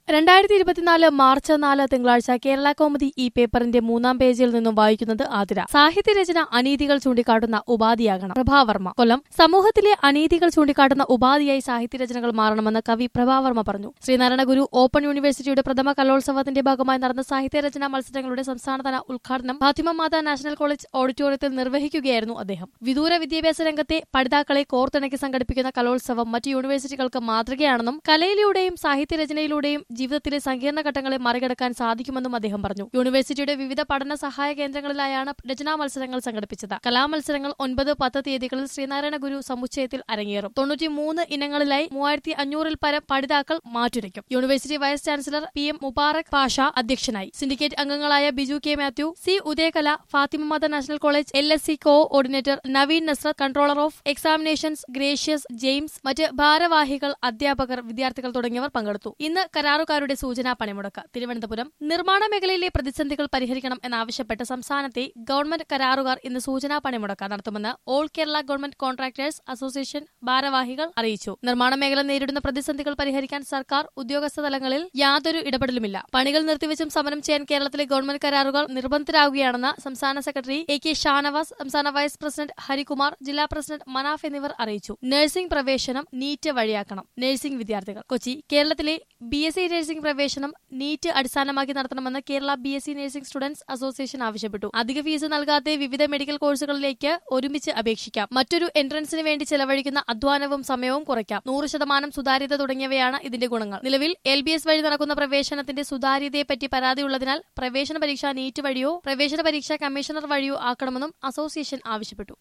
രണ്ടായിരത്തി ഇരുപത്തിനാല് മാർച്ച് നാല് തിങ്കളാഴ്ച കേരള കോമഡി ഈ പേപ്പറിന്റെ മൂന്നാം പേജിൽ നിന്നും വായിക്കുന്നത് ആതിര സാഹിത്യരചന അനീതികൾ ചൂണ്ടിക്കാട്ടുന്ന ഉപാധിയാകണം പ്രഭാവർമ്മ കൊല്ലം സമൂഹത്തിലെ അനീതികൾ ചൂണ്ടിക്കാട്ടുന്ന ഉപാധിയായി സാഹിത്യരചനകൾ മാറണമെന്ന് കവി പ്രഭാവർമ്മ പറഞ്ഞു ശ്രീനാരായണ ഗുരു ഓപ്പൺ യൂണിവേഴ്സിറ്റിയുടെ പ്രഥമ കലോത്സവത്തിന്റെ ഭാഗമായി നടന്ന സാഹിത്യരചനാ മത്സരങ്ങളുടെ സംസ്ഥാനതല ഉദ്ഘാടനം ഫാത്തിമ മാതാ നാഷണൽ കോളേജ് ഓഡിറ്റോറിയത്തിൽ നിർവഹിക്കുകയായിരുന്നു അദ്ദേഹം വിദൂര വിദ്യാഭ്യാസ രംഗത്തെ പഠിതാക്കളെ കോർത്തിണക്കി സംഘടിപ്പിക്കുന്ന കലോത്സവം മറ്റ് യൂണിവേഴ്സിറ്റികൾക്ക് മാതൃകയാണെന്നും കലയിലൂടെയും സാഹിത്യരചനയിലൂടെയും ജീവിതത്തിലെ സങ്കീർണ്ണ ഘട്ടങ്ങളെ മറികടക്കാൻ സാധിക്കുമെന്നും അദ്ദേഹം പറഞ്ഞു യൂണിവേഴ്സിറ്റിയുടെ വിവിധ പഠന സഹായ കേന്ദ്രങ്ങളിലായാണ് രചനാ മത്സരങ്ങൾ സംഘടിപ്പിച്ചത് കലാമത്സരങ്ങൾ ഒൻപത് പത്ത് തീയതികളിൽ ശ്രീനാരായണ ഗുരു സമുച്ചയത്തിൽ അരങ്ങേറും തൊണ്ണൂറ്റിമൂന്ന് ഇനങ്ങളിലായി മൂവായിരത്തി അഞ്ഞൂറിൽ പരം പഠിതാക്കൾ മാറ്റുരയ്ക്കും university vice chancellor P M Mubarak Pasha അധ്യക്ഷനായി സിൻഡിക്കേറ്റ് അംഗങ്ങളായ Biju K Mathew C Udayakala Fatima Mata national college L S C coordinator Naveen Nazrath controller of examinations Gracious James മറ്റ് ഭാരവാഹികൾ അധ്യാപകർ വിദ്യാർത്ഥികൾ തുടങ്ങിയവർ പങ്കെടുത്തു ഇന്ന് കരാറുകാരുടെ സൂചനാ പണിമുടക്ക് തിരുവനന്തപുരം നിർമ്മാണ മേഖലയിലെ പ്രതിസന്ധികൾ പരിഹരിക്കണം എന്നാവശ്യപ്പെട്ട് സംസ്ഥാനത്തെ ഗവൺമെന്റ് കരാറുകാർ ഇന്ന് സൂചനാ പണിമുടക്ക് നടത്തുമെന്ന് all Kerala government contractors association ഭാരവാഹികൾ അറിയിച്ചു നിർമ്മാണ മേഖല നേരിടുന്ന പ്രതിസന്ധികൾ പരിഹരിക്കാൻ സർക്കാർ ഉദ്യോഗസ്ഥ തലങ്ങളിൽ യാതൊരു ഇടപെടലുമില്ല പണികൾ നിർത്തിവെച്ചും സമരം ചെയ്യാൻ കേരളത്തിലെ ഗവൺമെന്റ് കരാറുകൾ നിർബന്ധിതരാകുകയാണെന്ന് സംസ്ഥാന സെക്രട്ടറി എ കെ ഷാനവാസ് സംസ്ഥാന വൈസ് പ്രസിഡന്റ് ഹരികുമാർ ജില്ലാ പ്രസിഡന്റ് മനാഫ് എന്നിവർ അറിയിച്ചു നഴ്സിംഗ് പ്രവേശനം നീറ്റ് വഴിയാക്കണം നഴ്സിംഗ് വിദ്യാർത്ഥികൾ കൊച്ചി കേരളത്തിലെ ബി എസ് സി നഴ്സിംഗ് പ്രവേശനം നീറ്റ് അടിസ്ഥാനമാക്കി നടത്തണമെന്ന് Kerala B S C nursing students association ആവശ്യപ്പെട്ടു അധിക ഫീസ് നൽകാതെ വിവിധ മെഡിക്കൽ കോഴ്സുകളിലേക്ക് ഒരുമിച്ച് അപേക്ഷിക്കാം മറ്റൊരു എൻട്രൻസിന് വേണ്ടി ചെലവഴിക്കുന്ന അധ്വാനവും സമയവും കുറയ്ക്കാം നൂറ് ശതമാനം സുതാര്യത തുടങ്ങിയവയാണ് ഇതിന്റെ ഗുണങ്ങൾ നിലവിൽ എൽ ബി എസ് വഴി നടക്കുന്ന പ്രവേശനത്തിന്റെ സുതാര്യതയെപ്പറ്റി പരാതിയുള്ളതിനാൽ പ്രവേശന പരീക്ഷ നീറ്റ് വഴിയോ പ്രവേശന പരീക്ഷ കമ്മീഷണർ വഴിയോ ആക്കണമെന്നും അസോസിയേഷൻ ആവശ്യപ്പെട്ടു